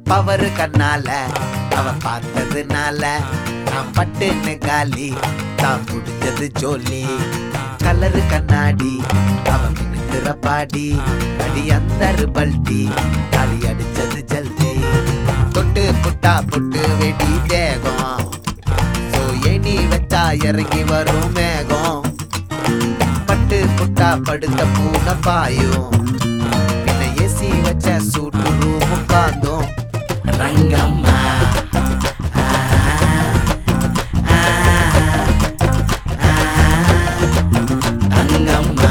Power கண்ணால அவ பார்த்ததுனால நான் பட்டுன்னு காலி தான் முடிஞ்சது ஜோலி கலரு கண்ணாடி அவ மினுக்கிற பாடி அடி அந்த பல்டி அடி அடிச்சது ஜல்தி தொட்டு புட்டா புட்டு வெடி தேகம் சோ ஏணி வச்சா இறங்கி வரும் மேகம் பட்டு புட்டா படுத்த பூனை பாயும் பின்ன ஏசி வச்ச சூட்டு ரூம் உட்கார்ந்தோம் ரங்கம்மா ரங்கம்மா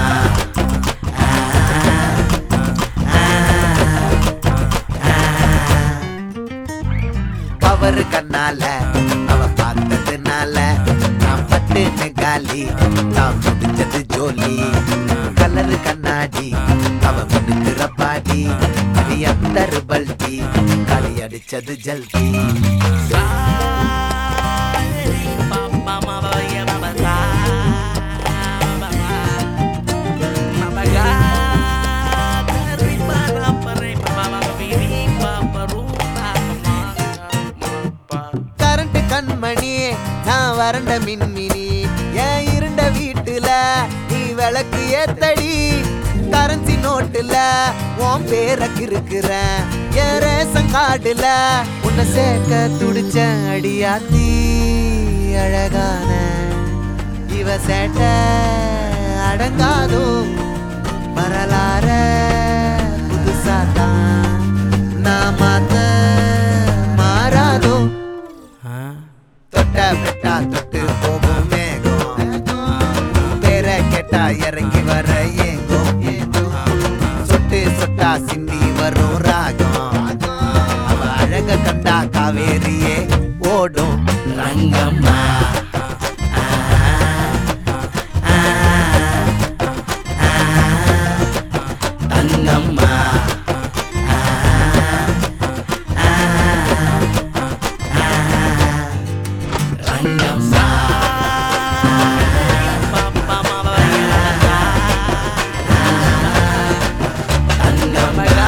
பவர் கண்ணால அவ பார்த்ததுனால நான் பட்டுன்னு காலி நான் முடிஞ்சது ஜோலி கலரு கண்ணாடி அவ மினுக்கிற பாடி அடி அந்த பல்டி களி அடிச்சது ஜல்தி கரண்ட் கண்மணி நான் வறண்ட மின்மினி என் இருண்ட வீட்டுல நீ விளக்கு ஏத்தடி கரன்சி நோட்டுல உன் பேரை கிறுக்குறேன் என் ரேஷன் கார்டுல உன்னை சேர்க்க துடிச்ச அடியாத்தி அழகான இவ சேட்ட அடங்காதோ வரலாற புதுசா தான் நான் மாத்த மாறாதோ தொட்ட பெட்டா தொட்டு போகும் மேகம் பேர கேட்டா இறங்கி வர ஏங்கும் சொட்டு சொட்டா சிந்தி வரும் ராகம் அவ அழக கண்டா காவேரியே ஓடும் ரங்கம்மா தங்கம்மா ரங்கம்மா தங்கம்மா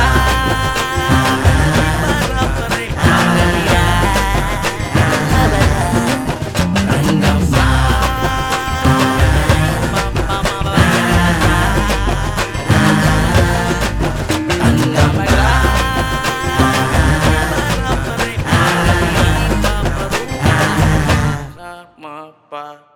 ரங்கம்மா தங்கம்மா Sama, Pak.